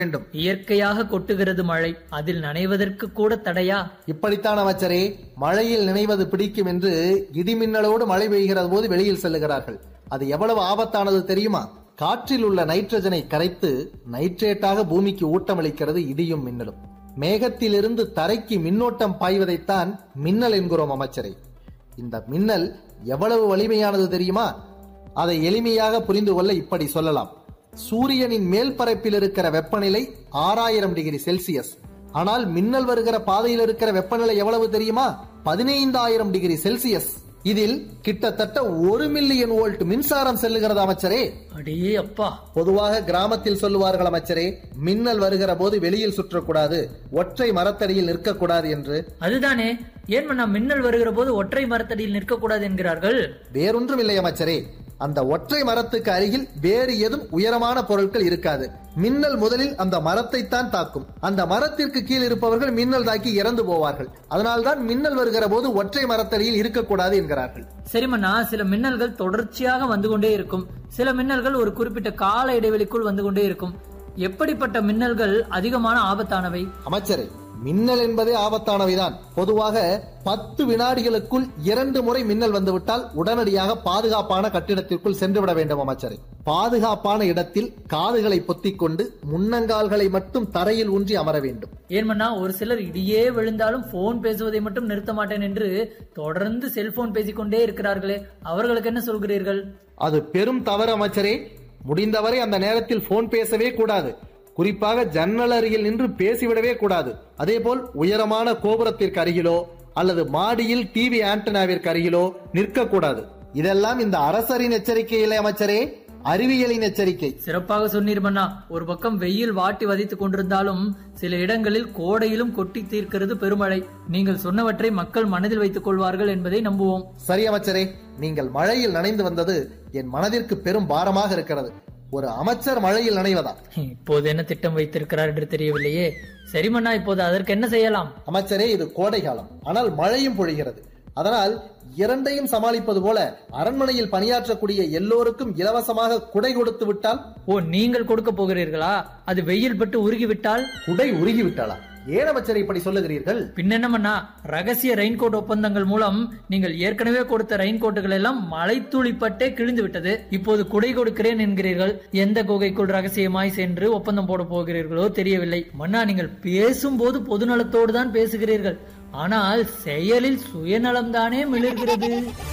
வேண்டும் இயற்கையாக கொட்டுகிறது மழை அதில் நனைவதற்கு கூட தடையா இப்படித்தான் அமைச்சரே மழையில் நினைவது பிடிக்கும் என்று இடிமின்னலோடு மழை பெய்கிறது போது வெளியில் செல்லுகிறார்கள் அது எவ்வளவு ஆபத்தானது தெரியுமா காற்றில் உள்ள நைட்ரஜனை கரைத்து நைட்ரேட்டாக பூமிக்கு ஊட்டமளிக்கிறது இடியும் மின்னலும் மேகத்திலிருந்து தரைக்கு மின்னோட்டம் பாய்வதைத்தான் மின்னல் என்கிறோம் அமைச்சரே இந்த மின்னல் எவ்வளவு வலிமையானது தெரியுமா அதை எளிமையாக புரிந்து கொள்ள இப்படி சொல்லலாம் சூரியனின் மேல் பரப்பில் இருக்கிற வெப்பநிலை ஆறாயிரம் டிகிரி செல்சியஸ் ஆனால் மின்னல் வருகிற பாதையில் இருக்கிற வெப்பநிலை எவ்வளவு தெரியுமா பதினைந்தாயிரம் டிகிரி செல்சியஸ் இதில் கிட்டத்தட்ட ஒரு மில்லியன் வோல்ட் மின்சாரம் செல்லுகிறது அமைச்சரே அடே அப்பா பொதுவாக கிராமத்தில் சொல்லுவார்கள் அமைச்சரே மின்னல் வருகிற போது வெளியில் சுற்றக்கூடாது ஒற்றை மரத்தடியில் நிற்கக்கூடாது என்று அதுதானே ஏன் மன்னா மின்னல் வருகிற போது ஒற்றை மரத்தடியில் நிற்கக்கூடாது என்கிறார்கள் வேறொன்றும் இல்லை அமைச்சரே அந்த ஒற்றை மரத்துக்கு அருகில் வேறு எதுவும் உயரமான பொருட்கள் இருக்காது மின்னல் முதலில் அந்த மரத்தை தான் தாக்கும் அந்த மரத்திற்கு கீழ் இருப்பவர்கள் மின்னல் தாக்கி இறந்து போவார்கள் அதனால்தான் மின்னல் வருகிற போது ஒற்றை மரத்தடியில் இருக்கக்கூடாது என்கிறார்கள் சரி மன்னா சில மின்னல்கள் தொடர்ச்சியாக வந்து கொண்டே இருக்கும் சில மின்னல்கள் ஒரு குறிப்பிட்ட கால இடைவெளிக்குள் வந்து கொண்டே இருக்கும் எப்படிப்பட்ட மின்னல்கள் அதிகமான ஆபத்தானவை அமைச்சரே மின்னல் என்பதே ஆபத்தானவைதான் பொதுவாக பத்து வினாடிகளுக்குள் இரண்டு முறை மின்னல் வந்துவிட்டால் உடனடியாக பாதுகாப்பான கட்டிடத்திற்குள் சென்றுவிட வேண்டும் அமைச்சரே பாதுகாப்பான இடத்தில் காதுகளை பொத்திக் கொண்டு முன்னங்கால்களை மட்டும் தரையில் ஊன்றி அமர வேண்டும் ஏன் மன்னா ஒரு சிலர் இடியே விழுந்தாலும் போன் பேசுவதை மட்டும் நிறுத்த மாட்டேன் என்று தொடர்ந்து செல்போன் பேசிக்கொண்டே இருக்கிறார்களே அவர்களுக்கு என்ன சொல்கிறீர்கள் அது பெரும் தவறு அமைச்சரே முடிந்தவரை அந்த நேரத்தில் போன் பேசவே கூடாது குறிப்பாக ஜன்னல் அருகில் நின்று பேசிவிடவே கூடாது அதேபோல் உயரமான கோபுரத்திற்கு அருகிலோ அல்லது மாடியில் டிவி ஆண்டனாவிற்கு அருகிலோ நிற்கக்கூடாது இதெல்லாம் இந்த அரசரின் எச்சரிக்கை இல்லை அமைச்சரே அறிவியலின் எச்சரிக்கை சிறப்பாக சொன்னீர் மன்னா ஒரு பக்கம் வெயில் வாட்டி வதைத்துக் கொண்டிருந்தாலும் சில இடங்களில் கோடையிலும் கொட்டி தீர்க்கிறது பெருமழை நீங்கள் சொன்னவற்றை மக்கள் மனதில் வைத்துக் கொள்வார்கள் என்பதை நம்புவோம் சரி அமைச்சரே நீங்கள் மழையில் நனைந்து வந்தது என் மனதிற்கு பெரும் பாரமாக இருக்கிறது ஒரு அமைச்சர் மழையில் நனைவதா இப்போது என்ன திட்டம் வைத்திருக்கிறார் என்று தெரியவில்லையே சரி மன்னா இப்போது அதற்கு என்ன செய்யலாம் அமைச்சரே இது கோடை காலம் ஆனால் மழையும் பொழிகிறது அதனால் இரண்டையும் சமாளிப்பது போல அரண்மனையில் பணியாற்றக்கூடிய எல்லோருக்கும் இலவசமாக குடை கொடுத்து விட்டால் ஓ நீங்கள் கொடுக்க போகிறீர்களா அது வெயில் பட்டு உருகி விட்டால் குடை உருகி விட்டாளா ஏன் அமைச்சர் இப்படி சொல்லுகிறீர்கள் பின்னென்னமண்ணா ரகசிய ரெயின்கோட் ஒப்பந்தங்கள் மூலம் நீங்கள் ஏற்கனவே கொடுத்த ரெயின்கோட்டுகள் எல்லாம் மழை துளிப்பட்டே கிழிந்து விட்டது இப்போது குடை கொடுக்கிறேன் என்கிறீர்கள் எந்த குகைக்குள் ரகசியமாய் சென்று ஒப்பந்தம் போட போகிறீர்களோ தெரியவில்லை மன்னா நீங்கள் பேசும்போது பொதுநலத்தோடு தான் பேசுகிறீர்கள் ஆனால் செயலில் சுயநலம்தானே மிளர்கிறது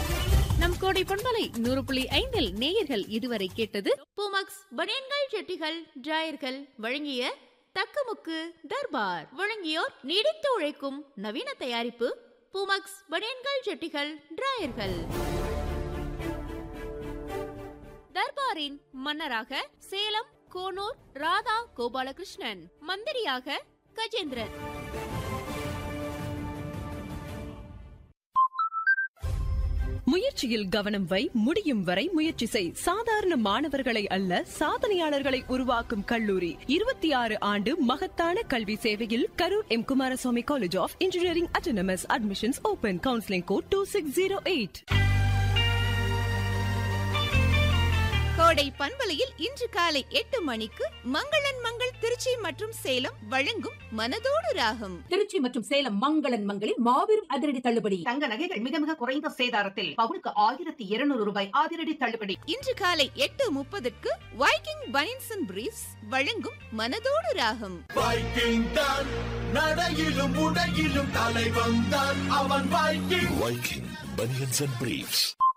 நம் கோடை பண்பலை நூறு புள்ளி ஐந்தில் நேயர்கள் இதுவரை கேட்டது பூமக்ஸ் பனியன்கள் செட்டிகள் டிராயர்கள் வழங்கிய தக்கமுக்கு தர்பார் வழங்கியோர் நீடித்து உழைக்கும் நவீன தயாரிப்பு பூமக்ஸ் பனியன்கள் செட்டிகள் டிராயர்கள் தர்பாரின் மன்னராக சேலம் கோனூர் ராதா கோபாலகிருஷ்ணன் மந்திரியாக கஜேந்திரன் முயற்சியில் கவனம் வை முடியும் வரை முயற்சி செய் சாதாரண மாணவர்களை அல்ல சாதனையாளர்களை உருவாக்கும் கல்லூரி இருபத்தி ஆறு ஆண்டு மகத்தான கல்வி சேவையில் Karur M Kumaraswamy college of engineering autonomous admissions open counselling code two six zero eight Kodai பண்பலையில் இன்று காலை எட்டு மணிக்கு மங்களன் மங்கள் திருச்சி மற்றும் சேலம் வழங்கும் மனதோடு ராகம் திருச்சி மற்றும் சேலம் மங்களன் மங்களில் மாபெரும் அதிரடி தள்ளுபடி தங்க நகைகள் மிக மிக குறைந்த சேதாரத்தில் பவுனுக்கு ஆயிரத்தி இருநூறு ரூபாய் அதிரடி தள்ளுபடி இன்று காலை எட்டு முப்பதுக்கு வைக்கிங் பனின்ஸ் அண்ட் பிரீஃப்ஸ் வழங்கும் மனதோடு ராகம் வைக்கிங் தான் நடையிலும் உடையிலும் தலைவன் தான் அவன் Viking Viking Bunions and Briefs.